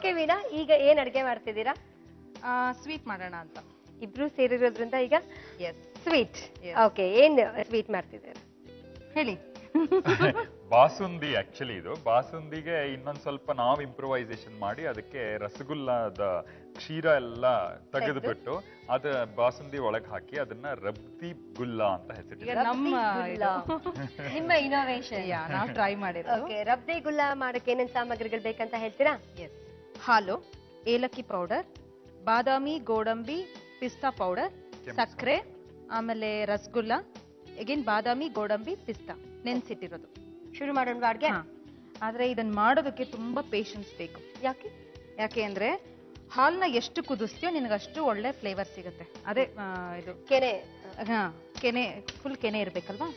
Okay Veena ಈಗ ಏನ್ ಅಡ್ಗೆ ಮಾಡ್ತಿದ್ದೀರಾ ಸ್ವೀಟ್ ಮಾಡೋಣ ಅಂತ ಇಬ್ರು ಸೇರಿರೋದ್ರಿಂದ ಈಗ ಎಸ್ ಸ್ವೀಟ್ Yes. ಓಕೆ ಏನ್ ಸ್ವೀಟ್ ಮಾಡ್ತಿದ್ದೀರಾ ಹೇಳಿ ಬಾಸುಂದಿ ಆಕ್ಚುಲಿ ಇದು ಬಾಸುಂದಿಗೆ ಇನ್ನೊಂದ್ ಸ್ವಲ್ಪ ನಾವು ಇಂಪ್ರೂವೈಸೇಷನ್ ಮಾಡಿ ಅದಕ್ಕೆ ರಸಗುಲ್ಲದ ಕ್ಷೀರ ಎಲ್ಲ ತೆಗೆದುಬಿಟ್ಟು ಅದ ಬಾಸುಂದಿ ಒಳಗ್ ಹಾಕಿ ಅದನ್ನ ರಬ್ದಿ ಗುಲ್ಲ ಅಂತ ಈಗ ಹೆಸರಿಟ್ಟಿದ್ದಾರೆ ನಮ್ಮ ಗುಲ್ಲ. ನಿಮ್ಮ ಇನೋವೇಷನ್ ನಾವು ಟ್ರೈ ಮಾಡಿರೋದು ಓಕೆ ರಬ್ದೆ ಗುಲ್ಲ ಮಾಡಕ್ಕೆ ಏನೇನ್ ಸಾಮಗ್ರಿಗಳು ಬೇಕಂತ ಹೇಳ್ತೀರಾ ಎಸ್ ಹಾಲು ಏಲಕ್ಕಿ ಪೌಡರ್ ಬಾದಾಮಿ ಗೋಡಂಬಿ ಪಿಸ್ತಾ ಪೌಡರ್ ಕೆಂಪು ಸಕ್ಕರೆ ಆಮೇಲೆ ರಸಗುಲ್ಲ ಎಗೇನ್ ಬಾದಾಮಿ ಗೋಡಂಬಿ ಪಿಸ್ತಾ ನೆನ್ಸಿಟ್ಟಿರೋದು ಶುರು ಮಾಡೋಣ ಅಡ್ಗೆ ಹಾ. ಆದ್ರೆ ಇದನ್ನ ಮಾಡೋದಕ್ಕೆ ತುಂಬಾ ಪೇಶನ್ಸ್ ಬೇಕು ಯಾಕೆ ಯಾಕೆ ಅಂದ್ರೆ ಹಾಲ್ನ ಎಷ್ಟು ಕುದಿಸ್ತೀಯೋ ನಿನಗೆ ಅಷ್ಟು ಒಳ್ಳೆ ಫ್ಲೇವರ್ ಸಿಗುತ್ತೆ ಅದೇ ಆ, ಇದು ಕೆನೆ ಹಾ ಕೆನೆ ಫುಲ್ ಕೆನೆ ಇರ್ಬೇಕಲ್ವಾ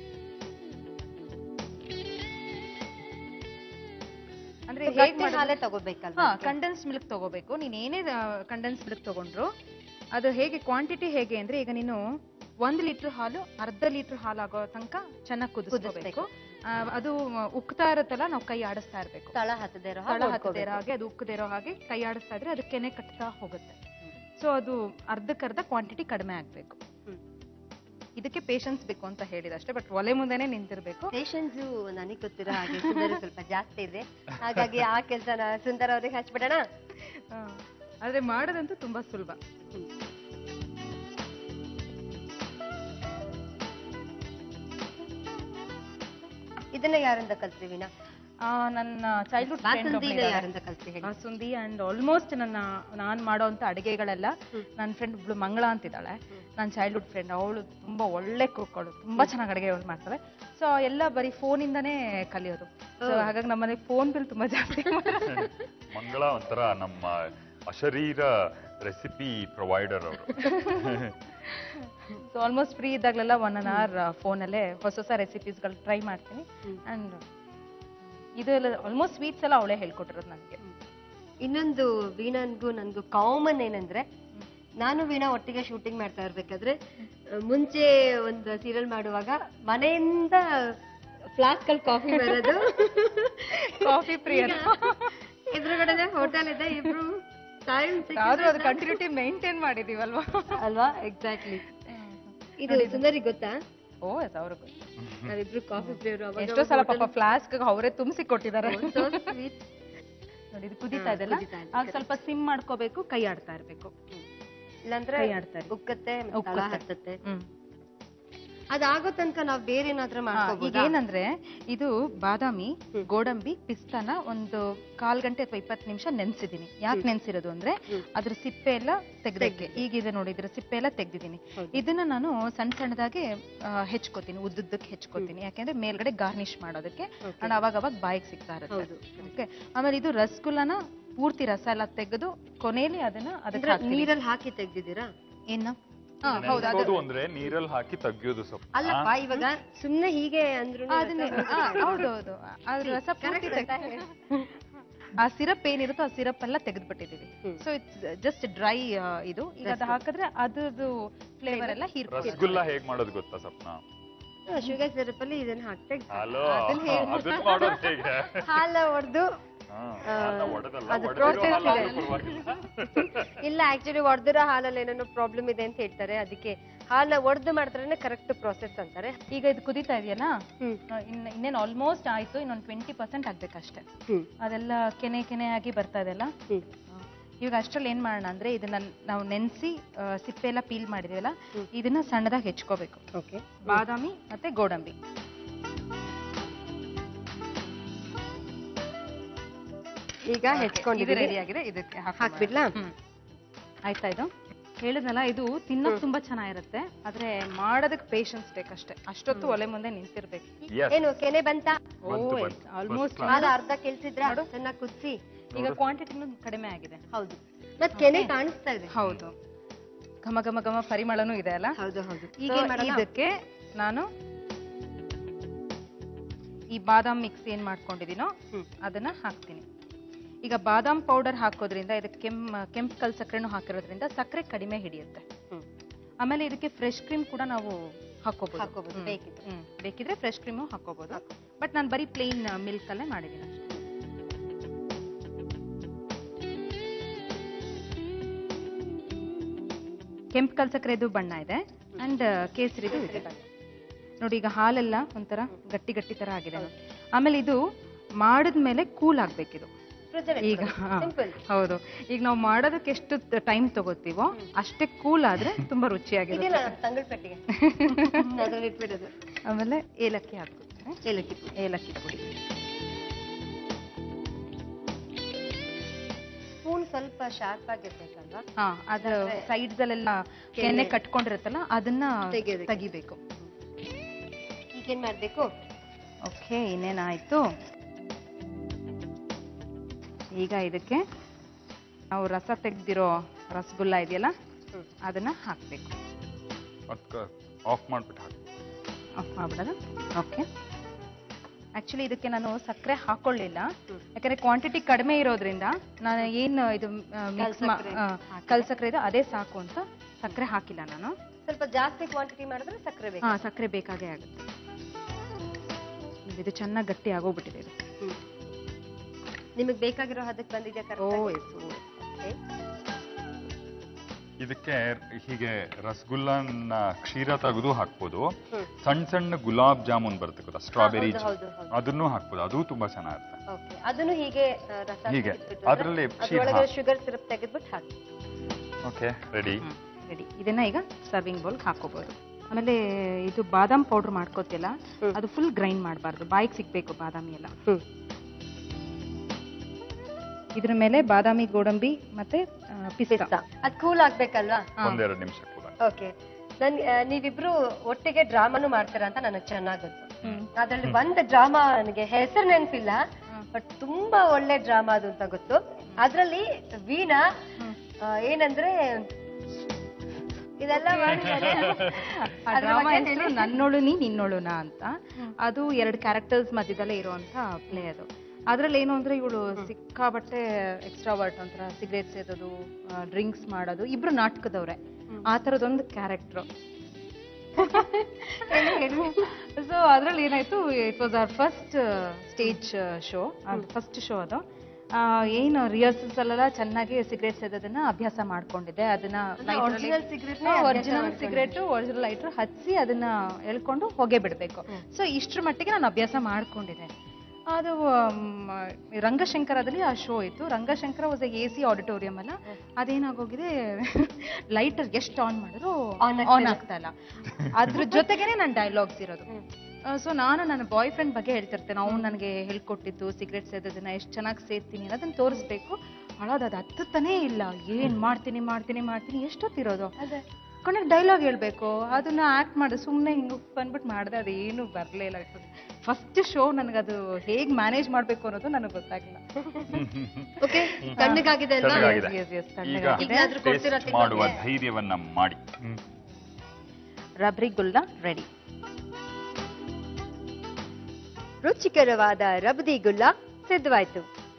ಅಂದ್ರೆ ಹೇಗ್ ಗಟ್ಟಿ ಮಾಡೋದು? ಹಾಲೇ ತಗೋಬೇಕಲ್ವಾ ಹಾ ಕಂಡೆನ್ಸ್ ಮಿಲ್ಕ್ ತಗೋಬೇಕು ನೀನ್ ಏನೇ ಕಂಡೆನ್ಸ್ ಮಿಲ್ಕ್ ತಗೊಂಡ್ರು ಅದು ಹೇಗೆ ಕ್ವಾಂಟಿಟಿ ಹೇಗೆ ಅಂದ್ರೆ ಈಗ ನೀನು ಒಂದ್ ಲೀಟರ್ ಹಾಲು ಅರ್ಧ ಲೀಟರ್ ಹಾಲು ಆಗೋ ತನಕ ಚೆನ್ನಾಗಿ ಕುದಿಸ್ಬೇಕು ಅದು ಉಕ್ತಾ ಇರುತ್ತಲ್ಲ ನಾವು ಕೈ ಆಡಿಸ್ತಾ ಇರ್ಬೇಕು ತಳ ಹತ್ತದೇ ಇರೋ ತಳ ಹತ್ತದೇ ಇರೋ ಹಾಗೆ ಅದು ಉಕ್ಕದೇ ಇರೋ ಹಾಗೆ ಕೈ ಆಡಿಸ್ತಾ ಇದ್ರೆ ಅದು ಕೆನೆ ಕಟ್ತಾ ಹೋಗುತ್ತೆ ಸೊ ಅದು ಅರ್ಧಕ್ಕರ್ಧ ಕ್ವಾಂಟಿಟಿ ಕಡಿಮೆ ಆಗ್ಬೇಕು ಹ್ಮ್. ಇದಕ್ಕೆ ಪೇಶನ್ಸ್ ಬೇಕು ಅಂತ ಹೇಳಿದಷ್ಟೇ ಬಟ್ ಒಲೆ ಮುಂದೆನೆ ನಿಂತಿರ್ಬೇಕು ಪೇಷನ್ಸ್ ನನಗೆ ಗೊತ್ತಿರೋ ಹಾಗೆ ಸುಂದರ ಸ್ವಲ್ಪ ಜಾಸ್ತಿ ಇದೆ ಹಾಗಾಗಿ ಆ ಕೆಲಸನ ಸುಂದರ ಅವ್ರಿಗೆ ಹಚ್ಬಿಡೋಣ ಆ, ಆದ್ರೆ ಮಾಡೋದಂತೂ ತುಂಬಾ ಸುಲಭ ಇದನ್ನ ಯಾರಿಂದ ಕಲ್ತ್ರಿ ವಿನಾ ಆ, ನನ್ನ ಚೈಲ್ಡ್ಹುಡ್ ಬಾಸುಂದಿನ ಯಾರಿಂದ ಕಲ್ತ್ರಿ ಹೇಳಿ ಬಾಸುಂದಿ ಅಂಡ್ ಆಲ್ಮೋಸ್ಟ್ ನನ್ನ ನಾನ್ ಮಾಡೋಂತ ಅಡಿಗೆಗಳೆಲ್ಲ ನನ್ನ ಫ್ರೆಂಡ್ ಒಬ್ಳು ಮಂಗಳ ಅಂತಿದ್ದಾಳೆ ನನ್ನ ಚೈಲ್ಡ್ಹುಡ್ ಫ್ರೆಂಡ್ ಅವಳು ತುಂಬಾ ಒಳ್ಳೆ ಕುಕ್ ಅವಳು ತುಂಬಾ ಚೆನ್ನಾಗಿ ಅಡಿಗೆ ಮಾಡ್ತಾಳೆ ಸೊ ಎಲ್ಲ ಬರೀ ಫೋನಿಂದಾನೇ ಕಲಿಯೋದು ಸೊ ಹಾಗಾಗಿ ನಮ್ಮನೆ ಫೋನ್ ಬಿಲ್ ತುಂಬಾ ಜಾಸ್ತಿ ಮಂಗಳ ಒಂಥರ ನಮ್ಮ ಅಶರೀರ ರೆಸಿಪಿ ಪ್ರೊವೈಡರ್ ಅವರು ಸೊ ಆಲ್ಮೋಸ್ಟ್ ಫ್ರೀ ಇದ್ದಾಗಲೆಲ್ಲ ಒನ್ ಅನ್ ಅವರ್ ಫೋನಲ್ಲೇ ಹೊಸ ಹೊಸ ರೆಸಿಪೀಸ್ಗಳು ಟ್ರೈ ಮಾಡ್ತೀನಿ ಅಂಡ್ ಇದು ಎಲ್ಲ ಆಲ್ಮೋಸ್ಟ್ ಸ್ವೀಟ್ಸ್ ಎಲ್ಲ ಅವಳೇ ಹೇಳ್ಕೊಟ್ಟಿರೋದು ನನಗೆ ಇನ್ನೊಂದು ವೀಣನ್ಗೂ ನನ್ಗೂ ಕಾಮನ್ ಏನಂದ್ರೆ ನಾನು ವೀಣಾ ಒಟ್ಟಿಗೆ ಶೂಟಿಂಗ್ ಮಾಡ್ತಾ ಇರ್ಬೇಕಾದ್ರೆ ಆ, ಮುಂಚೆ ಒಂದು ಸೀರಿಯಲ್ ಮಾಡುವಾಗ ಮನೆಯಿಂದ ಫ್ಲಾಸ್ಕ್ ಅಲ್ಲಿ ಕಾಫಿ ಬರೋದು ಕಾಫಿ ಪ್ರಿಯರ್ ಎದುರುಗಡೆ ಹೋಟೆಲ್ ಇದೆ ಇಬ್ರು ಟೈಮ್ ಆದ್ರೂ ಅದು ಕಂಟಿನ್ಯೂಟಿ ಮೇಂಟೈನ್ ಮಾಡಿದೀವಲ್ವಾ ಅಲ್ವಾ ಎಕ್ಸಾಕ್ಟ್ಲಿ ಇದು ಸುಂದರಿ ಗೊತ್ತಾ ಓ ಎಸ್ ಅವ್ರಿಗೆ ಗೊತ್ತು. ನಾವಿಬ್ರು ಕಾಫಿ ಪ್ರಿಯರು ಎಷ್ಟೋ ಸಲ ಪಾಪ ಫ್ಲಾಸ್ಕ್ ಅವರೇ ತುಂಬಿಸಿ ಕೊಟ್ಟಿದ್ದಾರೆ ನೋಡಿ ಇದು ಕುದೀತಾ ಇದೆಲ್ಲ ಕುದೀತಾ ಇದೆ, ಆಗ ಸ್ವಲ್ಪ ಸಿಮ್ ಮಾಡ್ಕೋಬೇಕು ಕೈ ಆಡ್ತಾ ಇರ್ಬೇಕು ಇಲ್ಲಾಂದ್ರೆ ಕೈ ಆಡ್ತಾರೆ. ಉಕ್ಕತ್ತೆ ತಳ ಉಕ್ಕುತ್ತೆ. ಹತ್ತತ್ತೆ ಹ್ಮ್ ಅದಾಗೋ ತನಕ ನಾವ್ ಬೇರೆ ಏನಾದ್ರೂ ಈಗ ಮಾಡ್ಕೋಬಹುದು ಏನಂದ್ರೆ ಇದು ಬಾದಾಮಿ ಗೋಡಂಬಿ ಪಿಸ್ತಾನ ಒಂದು ಕಾಲ್ ಗಂಟೆ ಅಥವಾ ಇಪ್ಪತ್ತು ನಿಮಿಷ ನೆನ್ಸಿದೀನಿ ಯಾಕೆ ನೆನ್ಸಿರೋದು ಅಂದ್ರೆ ಅದ್ರ ಸಿಪ್ಪೆ ಎಲ್ಲ ತೆಗ್ದಕ್ಕೆ ಈಗಿದೆ ನೋಡಿ ಇದ್ರ ಸಿಪ್ಪೆ ಎಲ್ಲ ತೆಗ್ದಿದ್ದೀನಿ ಇದನ್ನ ನಾನು ಸಣ್ಣ ಸಣ್ಣದಾಗಿ ಆ, ಹೆಚ್ಕೋತೀನಿ ಉದ್ದುದ್ದಕ್ಕೆ ಹೆಚ್ಕೋತೀನಿ ಯಾಕೆಂದ್ರೆ ಮೇಲ್ಗಡೆ ಗಾರ್ನಿಶ್ ಮಾಡೋದಕ್ಕೆ ಅಂಡ್ ಅವಾಗ ಅವಾಗ ಬಾಯಿಗೆ ಸಿಗ್ತಾ ಇರುತ್ತೆ ಓಕೆ ಆಮೇಲೆ ಇದು ರಸಗುಲ್ಲನ ಪೂರ್ತಿ ರಸ ಎಲ್ಲ ತೆಗೆದು ಕೊನೆಯಲ್ಲಿ ಅದನ್ನ ಅದಕ್ಕೆ ಹಾಕ್ತೀನಿ. ನೀರಲ್ಲಿ ಹಾಕಿ ತೆಗ್ದಿದ್ದೀರಾ ಏನ ಹಾ, ಹೌದು ಅದು ನೆನ್ಸೋದು ಅಂದ್ರೆ ನೀರಲ್ಲಿ ಹಾಕಿ ತೆಗಿಯೋದು ಸ್ವಲ್ಪ ಅಲ್ಲಪ್ಪ ಇವಾಗ ಸುಮ್ನೆ ಹೀಗೆ ಅಂದ್ರು ಅದನ್ನೇ ಆ, ಹೌದು ಹೌದು ಅದ್ರ ರಸ ಪೂರ್ತಿ ತೆಗ್ದು- ಆ ಸಿರಪ್ ಏನಿರುತ್ತೋ ಆ ಸಿರಪ್ ಎಲ್ಲ ತೆಗೆದ್ಬಿಟ್ಟಿದೀವಿ ಸೊ ಇಟ್ಸ್ ಜಸ್ಟ್ ಡ್ರೈ ಇದು ಈಗ ಅದು ಹಾಕಿದ್ರೆ ಅದ್ರದ್ದು ಫ್ಲೇವರ್ ಎಲ್ಲ ಹೀರ್ಕೊ ರಸಗುಲ್ಲ ಹೇಗ್ ಮಾಡೋದು ಗೊತ್ತಾ ಸ್ವಪ್ನ ಶುಗರ್ ಸಿರಪ್ ಅಲ್ಲಿ ಇದನ್ನ ಹಾಕಿ ತೆಗ್ದು ಹಲೋ ಅದನ್ನ ಮಾಡೋದು ಹೇಗೆ ಹಾಲ ಹೊಡೆದು ಹಾ, ಹಾಲ್ನ ಒಡೆದಲ್ಲ, ಅದು ಒಡೆದಿರೋ process ಹಾಲಾದ್ರೂ ಇದೆ. ಪರವಾಗಿಲ್ಲ. ಇಲ್ಲ ಆಕ್ಚುಲಿ ಹೊಡೆದಿರೋ ಹಾಲಲ್ಲಿ ಏನೇನೋ ಪ್ರಾಬ್ಲಮ್ ಇದೆ ಅಂತ ಹೇಳ್ತಾರೆ ಅದಕ್ಕೆ ಹಾಲ ಒಡೆದು ಮಾಡ್ತಾರೆ ಕರೆಕ್ಟ್ ಪ್ರಾಸೆಸ್ ಅಂತಾರೆ ಈಗ ಇದು ಕುದೀತಾ ಇದೆಯಲ್ಲ ಹ್ಮ್. ಇನ್ನ ಇನ್ನೇನು ಆಲ್ಮೋಸ್ಟ್ ಆಯ್ತು ಇನ್ನೊಂದು ಟ್ವೆಂಟಿ ಪರ್ಸೆಂಟ್ ಆಗ್ಬೇಕಷ್ಟೇ ಹ್ಮ್ ಅದೆಲ್ಲ ಕೆನೆ ಕೆನೆ ಆಗಿ ಬರ್ತಾ ಇದೆಲ್ಲ ಹ್ಮ್ ಇವಾಗ ಅಷ್ಟ್ರಲ್ಲಿ ಏನ್ ಮಾಡೋಣ ಅಂದ್ರೆ ಇದನ್ನ ನಾವು ನೆನೆಸಿ ಸಿಪ್ಪೆ ಎಲ್ಲ ಪೀಲ್ ಮಾಡಿದೀವಲ್ಲ ಇದನ್ನ ಸಣ್ಣದಾಗಿ ಹೆಚ್ಕೋಬೇಕು ಓಕೆ ಬಾದಾಮಿ ಮತ್ತೆ ಗೋಡಂಬಿ ಈಗ ಹೆಚ್ಕೊಂಡಿದ್ದೀವಿ ರೆಡಿ ಆಗಿದೆ ಇದಕ್ಕೆ ಹಾಕ್ಬಿಡ್ಲಾ ಹಾಕ್ಬಿಡ್ಲಾ ಆಯ್ತಾ ಇದು ಹೇಳಿದ್ನಲ್ಲ ಇದು ತಿನ್ನೋಕ್ ತುಂಬಾ ಚೆನ್ನಾಗಿರುತ್ತೆ ಆದ್ರೆ ಮಾಡೋದಕ್ಕೆ ಪೇಶನ್ಸ್ ಬೇಕಷ್ಟೇ ಅಷ್ಟೊತ್ತು ಒಲೆ ಮುಂದೆ ನಿಂತಿರ್ಬೇಕು Yes. ಏನು ಕೆನೆ ಬಂತ ಬಂತು, ಬಂತು. ಆಲ್ಮೋಸ್ಟ್ ಹಾಲು ಅರ್ಧ ಕೆಲ್ಸಿದ್ರ ಚೆನ್ನಾಗಿ ಕುದಿಸಿ ಈಗ ಕ್ವಾಂಟಿಟಿನೂ ಕಡಿಮೆ ಆಗಿದೆ ಹೌದು ಮತ್ ಕೆನೆ ಕಾಣಿಸ್ತಾ ಇದೆ ಹೌದು ಘಮ ಘಮ ಘಮ ಪರಿಮಳನೂ ಇದೆ ಅಲ್ಲ ಹೌದು ಹೌದು ಈಗ ಈಗ ಮಾಡೋಣ ಇದಕ್ಕೆ ನಾನು ಈ ಬಾದಾಮ್ ಮಿಕ್ಸ್ ಏನ್ ಮಾಡ್ಕೊಂಡಿದೀನೋ ಹ್ಮ್. ಅದನ್ನ ಹಾಕ್ತೀನಿ ಈಗ ಬಾದಾಮ್ ಪೌಡರ್ ಹಾಕೋದ್ರಿಂದ ಇದಕ್ಕೆ ಕೆಂಪ್ ಕೆಂಪು ಕಲ್ ಸಕ್ಕರೆನೂ ಹಾಕಿರೋದ್ರಿಂದ ಸಕ್ಕರೆ ಕಡಿಮೆ ಹಿಡಿಯುತ್ತೆ ಹ್ಮ್. ಆಮೇಲೆ ಇದಕ್ಕೆ ಫ್ರೆಶ್ ಕ್ರೀಮ್ ಕೂಡ ನಾವು ಹಾಕೋಬಹುದು ಹಾಕೋಬಹುದು, ಬೇಕಿದ್ರೆ. ಬೇಕಿದ್ರೆ ಫ್ರೆಶ್ ಕ್ರೀಮು ಹಾಕೋಬಹುದು ಬಟ್ ನಾನು ಬರೀ ಪ್ಲೇನ್ ಮಿಲ್ಕ್ ಅಲ್ಲೇ ಮಾಡಿದ್ದೀನಿ ಅಷ್ಟೇ ಕೆಂಪು ಕಲ್ಸಕ್ರೆದು ಬಣ್ಣ ಇದೆ ಅಂಡ್ ಕೇಸರಿದು ಇದೆ ನೋಡಿ ಈಗ ಹಾಲೆಲ್ಲ ಒಂಥರ ಗಟ್ಟಿ ಗಟ್ಟಿ ತರ ಆಗಿದೆ ನೋಡಿ. ಆಮೇಲೆ ಇದು ಮಾಡಿದ್ಮೇಲೆ ಕೂಲ್ ಆಗ್ಬೇಕಿದು ಈಗ ಹಾ, ಸಿಂಪಲ್ ಹೌದು ಈಗ ನಾವು ಮಾಡೋದಕ್ಕೆ ಎಷ್ಟು ಟೈಮ್ ತಗೋತೀವೋ ಅಷ್ಟೇ ಕೂಲ್ ಆದ್ರೆ ತುಂಬಾ ರುಚಿಯಾಗಿದೆ ಇದೆಲ್ಲ ತಂಗಳ ಪೆಟ್ಟಿಗೆ ಅದ್ರಲ್ಲಿ ಇಟ್ಬಿಡೋದು ಆಮೇಲೆ ಏಲಕ್ಕಿ ಹಾಕ್ಕೊತಾರೆ ಏಲಕ್ಕಿ ಪುಡಿ. ಏಲಕ್ಕಿ ಪುಡಿ ಸ್ಪೂನ್ ಸ್ವಲ್ಪ ಶಾರ್ಪ್ ಆಗಿರ್ಬೇಕಲ್ವಾ ಹಾ ಅದ್ರ ಸೈಡ್ಸ್ ಅಲ್ಲೆಲ್ಲ ಕೆನೆ ಕಟ್ಕೊಂಡಿರುತ್ತಲ್ಲ ಅದನ್ನ ತೆಗೆಯೋದಕ್ಕೆ. ತೆಗಿಬೇಕು ಈಗೇನ್ ಮಾಡ್ಬೇಕು ಓಕೆ ಇನ್ನೇನಾಯ್ತು ಈಗ ಇದಕ್ಕೆ ನಾವು ರಸ ತೆಗ್ದಿರೋ ರಸಗುಲ್ಲ ಇದೆಯಲ್ಲ ಹ್ಮ್. ಅದನ್ನ ಹಾಕ್ಬೇಕು ಅದಕ್ಕೆ ಆಫ್ ಮಾಡ್ಬಿಟ್ಟು ಹಾಕಿ ಆಫ್ ಮಾಡ್ಬಿಡೋದು ಓಕೆ ಆಕ್ಚುಲಿ ಇದಕ್ಕೆ ನಾನು ಸಕ್ಕರೆ ಹಾಕೊಳ್ಳಿಲ್ಲ ಹ್ಮ್. ಯಾಕಂದ್ರೆ ಕ್ವಾಂಟಿಟಿ ಕಡಿಮೆ ಇರೋದ್ರಿಂದ ನಾನು ಏನು ಇದು ಮಿಕ್ಸ್ ಕಲ್ಸಕ್ರೆ ಕಲ್ ಸಕ್ಕರೆ ಇದೆ ಅದೇ ಸಾಕು ಅಂತ ಸಕ್ಕರೆ ಹಾಕಿಲ್ಲ ನಾನು ಸ್ವಲ್ಪ ಜಾಸ್ತಿ ಕ್ವಾಂಟಿಟಿ ಮಾಡಿದ್ರೆ ಸಕ್ಕರೆ ಬೇಕು ಹಾ ಸಕ್ಕರೆ ಬೇಕಾಗೇ ಆಗುತ್ತೆ ಇದು ಚೆನ್ನಾಗಿ ಗಟ್ಟಿ ಆಗೋಗ್ಬಿಟ್ಟಿದೆ ಇದು ಹ್ಮ್. ನಿಮಗ್ ಬೇಕಾಗಿರೋ ಹದಕ್ಕೆ ಬಂದಿದ್ಯಾ ಓ ಕರೆಕ್ಟ್ ಎಸ್ ಇದಕ್ಕೆ ಹೀಗೆ ರಸಗುಲ್ಲನ ಕ್ಷೀರ ತೆಗೆದು ಹಾಕ್ಬೋದು ಹ್ಮ್. ಸಣ್ಣ ಸಣ್ಣ ಗುಲಾಬ್ ಜಾಮೂನ್ ಬರುತ್ತೆ ಗೊತ್ತಾ ಸ್ಟ್ರಾಬೆರಿ ಹೌದು, ಹೌದು, ಹೌದು. ಅದನ್ನು ಹಾಕ್ಬೋದು ಅದು ತುಂಬಾ ಚೆನ್ನಾಗಿರುತ್ತೆ ಓಕೆ ಅದನ್ನು ಹೀಗೆ ಆ, ರಸ ಹೀಗೆ. ತೆಗೆದ್ಬಿಟ್ಟು ಅದ್ರಲ್ಲಿ ಕ್ಷೀರ ಅದ್ರೊಳಗೆ ಹಾಕಿ. ಶುಗರ್ ಸಿರಪ್ ತೆಗೆದ್ಬಿಟ್ಟು ಹಾಕಿ ಓಕೆ ರೆಡಿ ರೆಡಿ ಇದನ್ನ ಈಗ ಸರ್ವಿಂಗ್ ಬೌಲ್ ಹಾಕೋಬಹುದು ಆಮೇಲೆ ಇದು ಬಾದಾಮ್ ಪೌಡರ್ ಮಾಡ್ಕೋತಿಲ್ಲ ಹ್ಮ್. ಅದು ಫುಲ್ ಗ್ರೈಂಡ್ ಮಾಡಬಾರ್ದು ಬಾಯಿಗೆ ಸಿಗ್ಬೇಕು ಬಾದಾಮಿ ಎಲ್ಲ ಹ್ಮ್ ಇದ್ರ ಮೇಲೆ ಬಾದಾಮಿ ಗೋಡಂಬಿ ಮತ್ತೆ ಆ, ಪಿಸ್ತಾ ಪಿಸ್ತಾ ಅದ್ ಕೂಲ್ ಆಗ್ಬೇಕಲ್ವಾ ಹಾ. ಒಂದೆರಡು ನಿಮಿಷ ಕೂಡ ಓಕೆ ನನ್ ಆ, ನೀವಿಬ್ರು ಒಟ್ಟಿಗೆ ಡ್ರಾಮಾನು ಮಾಡ್ತೀರಾ ಅಂತ ನನಗೆ ಚೆನ್ನಾಗ್ ಗೊತ್ತು ಹ್ಮ್. ಅದ್ರಲ್ಲಿ ಒಂದು ಡ್ರಾಮಾ ನನಗೆ ಹೆಸರು ನೆನ್ಪಿಲ್ಲ ಬಟ್ ತುಂಬಾ ಒಳ್ಳೆ ಡ್ರಾಮಾ ಅದು ಅಂತ ಗೊತ್ತು ಅದ್ರಲ್ಲಿ ವೀಣಾ ಆ, ಏನಂದ್ರೆ ಇದೆಲ್ಲ ಮಾಡಿದ್ದಾರೆ ಆ ಅದ್ರ ಡ್ರಾಮಾ ಬಗ್ಗೆ ಹೆಸರು ಹೇಳಿ. ನನ್ನೋಳು ನೀ ನಿನ್ನೋಳುನ ಅಂತ ಅದು ಎರಡು ಕ್ಯಾರೆಕ್ಟರ್ಸ್ ಮಧ್ಯದಲ್ಲೇ ಇರುವಂತ ಪ್ಲೇ ಅದು ಅದ್ರಲ್ಲಿ ಏನು ಅಂದ್ರೆ ಇವಳು ಸಿಕ್ಕಾಬಟ್ಟೆ ಎಕ್ಸ್ಟ್ರಾವರ್ಟ್ ಒಂಥರ ಸಿಗರೇಟ್ ಸೇದೋದು ಡ್ರಿಂಕ್ಸ್ ಮಾಡೋದು ಇಬ್ರು ನಾಟಕದವ್ರೆ ಆ ಥರದೊಂದು ಕ್ಯಾರೆಕ್ಟರ್ ಸೊ ಅದ್ರಲ್ಲಿ ಏನಾಯ್ತು it was our first stage show first show ಅದು ಆ, ಏನು ರಿಹರ್ಸಲ್ಸ್ ಅಲ್ಲೆಲ್ಲ ಚೆನ್ನಾಗಿ ಸಿಗರೇಟ್ ಸೇದೋದನ್ನ ಅಭ್ಯಾಸ ಮಾಡ್ಕೊಂಡಿದ್ದೆ ಅದನ್ನ original cigarette ನೇ ಅಭ್ಯಾಸ ಒರಿಜಿನಲ್ ಮಾಡ್ಕೊಂಡಿದ್ದೆ. ಸಿಗರೇಟ್ ಒರಿಜಿನಲ್ ಲೈಟರ್ ಹಚ್ಚಿ ಅದನ್ನ ಎಳ್ಕೊಂಡು ಹೊಗೆ ಬಿಡಬೇಕು ಸೊ ಇಷ್ಟ್ರ ಮಟ್ಟಿಗೆ ನಾನು ಅಭ್ಯಾಸ ಮಾಡ್ಕೊಂಡಿದ್ದೆ ಅದು ಆಮ್, ರಂಗಶಂಕರದಲ್ಲಿ ಆ ಶೋ ಇತ್ತು Ranga Shankara was A C auditorium ಅಲ್ಲ ಅದೇನಾಗೋಗಿದೆ ಲೈಟರ್ ಎಷ್ಟು ಆನ್ ಮಾಡಿದ್ರು On ಆನ್ ಆಗ್ತಾ ಇಲ್ಲ ಅದ್ರ ಜೊತೆಗೇನೆ ನನ್ನ ಡೈಲಾಗ್ಸ್ ಇರೋದು ಸೊ ನಾನು ನನ್ನ ಬಾಯ್ ಫ್ರೆಂಡ್ ಬಗ್ಗೆ ಹೇಳ್ತಿರ್ತೇನೆ ಅವ್ನು ನನಗೆ ಹೇಳ್ಕೊಟ್ಟಿದ್ದು ಸಿಗರೇಟ್ ಸೇದೋದನ್ನ ಎಷ್ಟು ಚೆನ್ನಾಗಿ ಸೇರ್ತೀನಿ ಅನ್ನೋದನ್ನ ತೋರಿಸ್ಬೇಕು ಅಳೋದು ಅದು ಹತ್ತುತ್ತಾನೇ ಇಲ್ಲ ಏನ್ ಮಾಡ್ತೀನಿ ಮಾಡ್ತೀನಿ ಮಾಡ್ತೀನಿ ಎಷ್ಟೊತ್ತಿರೋದು ಕೊನೆಗೆ ಡೈಲಾಗ್ ಹೇಳ್ಬೇಕು ಅದನ್ನ ಆಕ್ಟ್ ಮಾಡಿ ಸುಮ್ಮನೆ ಹಿಂಗೆ ಬಂದ್ಬಿಟ್ಟು ಮಾಡಿದೆ ಅದು ಏನು ಬರಲೇ ಇಲ್ಲ ಫಸ್ಟ್ ಶೋ ನನಗದು ಹೇಗ್ ಮ್ಯಾನೇಜ್ ಮಾಡ್ಬೇಕು ಅನ್ನೋದು ನನಗೆ ಗೊತ್ತಾಗಿಲ್ಲ ಓಕೆ ತಣ್ಣಗಾಗಿದೆ ಅಲ್ವಾ ತಣ್ಣಗಾಗಿದೆ. Yes, yes, ಈಗ ತಣ್ಣಗಾಗಿದೆ. ಈಗಾದ್ರೂ ಕೊಡ್ತೀರಾ ಟೇಸ್ಟ್ ಮಾಡುವ ತಿನ್ನೋಕೆ? ಧೈರ್ಯವನ್ನ ಮಾಡಿ ಹ್ಮ್. ರಬ್ರಿ ಗುಲ್ಲ ರೆಡಿ ರುಚಿಕರವಾದ ರಬದಿ ಗುಲ್ಲ ಸಿದ್ಧವಾಯ್ತು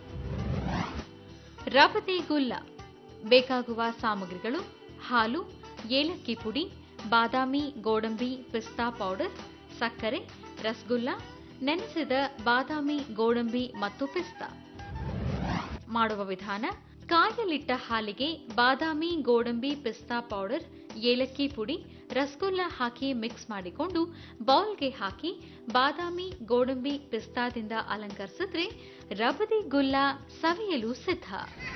ರಪತಿ ಗುಲ್ಲ ಬೇಕಾಗುವ ಸಾಮಗ್ರಿಗಳು ಹಾಲು ಏಲಕ್ಕಿ ಪುಡಿ ಬಾದಾಮಿ ಗೋಡಂಬಿ ಪಿಸ್ತಾ ಪೌಡರ್ ಸಕ್ಕರೆ ರಸಗುಲ್ಲ ನೆನೆಸಿದ ಬಾದಾಮಿ ಗೋಡಂಬಿ ಮತ್ತು ಪಿಸ್ತಾ ಮಾಡುವ ವಿಧಾನ ಕಾಯಲಿಟ್ಟ ಹಾಲಿಗೆ ಬಾದಾಮಿ ಗೋಡಂಬಿ ಪಿಸ್ತಾ ಪೌಡರ್ ಏಲಕ್ಕಿ ಪುಡಿ ರಸಗುಲ್ಲ ಹಾಕಿ ಮಿಕ್ಸ್ ಮಾಡಿಕೊಂಡು ಬೌಲ್ಗೆ ಹಾಕಿ ಬಾದಾಮಿ ಗೋಡಂಬಿ ಪಿಸ್ತಾದಿಂದ ಅಲಂಕರಿಸಿದ್ರೆ ರಬದಿ ಗುಲ್ಲ ಸವಿಯಲು ಸಿದ್ಧ